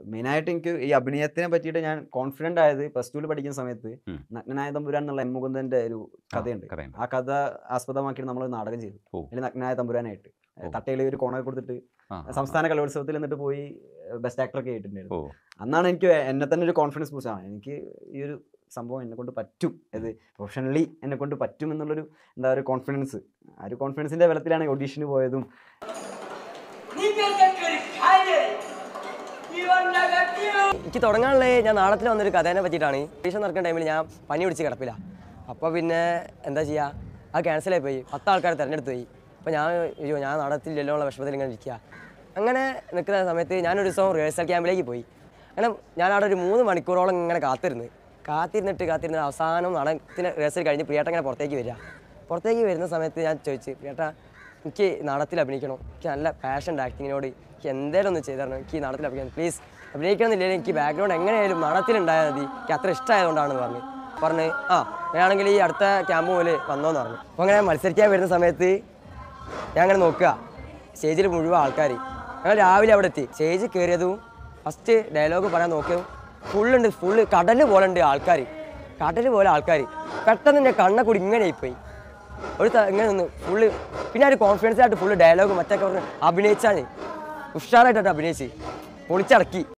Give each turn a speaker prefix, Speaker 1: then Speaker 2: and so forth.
Speaker 1: മെയിനായിട്ട് എനിക്ക് ഈ അഭിനയത്തിനെ പറ്റിയിട്ട് ഞാൻ കോൺഫിഡൻ്റ് ആയത് പ്ലസ് ടുവിൽ പഠിക്കുന്ന സമയത്ത്
Speaker 2: ഉം.
Speaker 1: നഗ്നനായ തമ്പുരാൻ എന്നുള്ള എം മുകുന്ദൻ്റെ ഒരു കഥയുണ്ട്
Speaker 2: കഥയുണ്ട്
Speaker 1: ആ കഥ ആസ്പദമാക്കിയിട്ട് നമ്മൾ നാടകം ചെയ്തു
Speaker 2: ഓ.
Speaker 1: അതിൽ നഗ്നായ തമ്പുരാനായിട്ട്
Speaker 2: ഓ.
Speaker 1: തട്ടയിൽ ഒരു കോണർ കൊടുത്തിട്ട്
Speaker 2: ആ, ആ,
Speaker 1: സംസ്ഥാന കലോത്സവത്തിൽ എന്നിട്ട് പോയി ബെസ്റ്റ് ആക്ടറൊക്കെ ആയിട്ടുണ്ടായിരുന്നു
Speaker 2: ഓ
Speaker 1: അന്നാണ് എനിക്ക് എന്നെ തന്നെ ഒരു കോൺഫിഡൻസ് ബൂസ്റ്റ് ആണ് എനിക്ക് ഈ ഒരു സംഭവം എന്നെ കൊണ്ട് പറ്റും അത് പ്രൊഫഷണലി എന്നെ കൊണ്ട് പറ്റും എന്നുള്ളൊരു എന്താ ഒരു കോൺഫിഡൻസ് ആ ഒരു കോൺഫിഡൻസിന്റെ ബലത്തിലാണ് ഓഡീഷന് പോയതും
Speaker 3: നിങ്ങൾക്കൊരു കാര്യം ഇവണ്ണകത്തിയോ
Speaker 4: എനിക്ക് തുടങ്ങാനുള്ള ഞാൻ നാളത്തിൽ വന്നൊരു കഥേനെ പറ്റിയിട്ടാണ് പരീക്ഷ നടക്കുന്ന ടൈമിൽ ഞാൻ പനി പിടിച്ച് കിടപ്പില്ല അപ്പോൾ പിന്നെ എന്താ ചെയ്യുക അത് ക്യാൻസലായി പോയി പത്ത് ആൾക്കാർ തിരഞ്ഞെടുത്ത് പോയി അപ്പോൾ ഞാൻ അയ്യോ ഞാൻ നാടകത്തില്ലല്ലോ ഉള്ള വിഷമത്തിൽ ഇങ്ങനെ ഇരിക്കുക അങ്ങനെ നിൽക്കുന്ന സമയത്ത് ഞാനൊരു ദിവസം റിഹേഴ്സൽ ക്യാമ്പിലേക്ക് പോയി അങ്ങനെ ഞാൻ അവിടെ ഒരു മൂന്ന് മണിക്കൂറോളം ഇങ്ങനെ കാത്തിരുന്ന് കാത്തിരുന്നിട്ട് കാത്തിരുന്ന് അവസാനം നാടകത്തിന് റിഹേഴ്സൽ കഴിഞ്ഞ് പ്രിയേട്ട ഇങ്ങനെ പുറത്തേക്ക് വരിക പുറത്തേക്ക് വരുന്ന സമയത്ത് ഞാൻ ചോദിച്ചു പ്രിയേട്ട എനിക്ക് നാടകത്തിൽ അഭിനയിക്കണം എനിക്ക് നല്ല പാഷൻ ഉണ്ട് ആക്ടിങ്ങിനോട് എനിക്ക് എന്തേലും ഒന്ന് ചെയ്തു തരണം എനിക്ക് ഈ നാടകത്തിൽ അഭിനയിക്കണം പ്ലീസ് അഭിനയിക്കണം എന്നില്ലെങ്കിൽ എനിക്ക് ബാക്ക്ഗ്രൗണ്ട് എങ്ങനെയായാലും നാടകത്തിലുണ്ടായാൽ മതി എനിക്ക് അത്ര ഇഷ്ടമായതുകൊണ്ടാണെന്ന് പറഞ്ഞു പറഞ്ഞ് ആ അങ്ങനെയാണെങ്കിൽ ഈ അടുത്ത ക്യാമ്പ് പോലെ വന്നോന്ന് പറഞ്ഞു അപ്പോൾ അങ്ങനെ മത്സരിക്കാൻ വരുന്ന സമയത്ത് ഞാൻ അങ്ങനെ നോക്കുക സ്റ്റേജിൽ മുഴുവൻ ആൾക്കാർ ഞങ്ങൾ രാവിലെ അവിടെ എത്തി സ്റ്റേജിൽ കയറിയതും ഫസ്റ്റ് ഡയലോഗ് പറയാൻ നോക്കിയതും ഫുള്ളുണ്ട് ഫുള്ള് കടൽ പോലെ ഉണ്ട് ആൾക്കാർ കടൽ പോലെ ആൾക്കാർ പെട്ടെന്ന് എൻ്റെ കണ്ണ കൂടി ഇങ്ങനെ ആയിപ്പോയി ഒരു ത- ഇങ്ങനെ നിന്ന് ഫുള്ള് പിന്നെ ഒരു കോൺഫിഡൻസ് ആയിട്ട് ഫുള്ള് ഡയലോഗ് മറ്റൊക്കെ പറഞ്ഞ് അഭിനയിച്ചാൽ ഉഷാറായിട്ടാണ് അഭിനയിച്ച് പൊളിച്ചടക്കി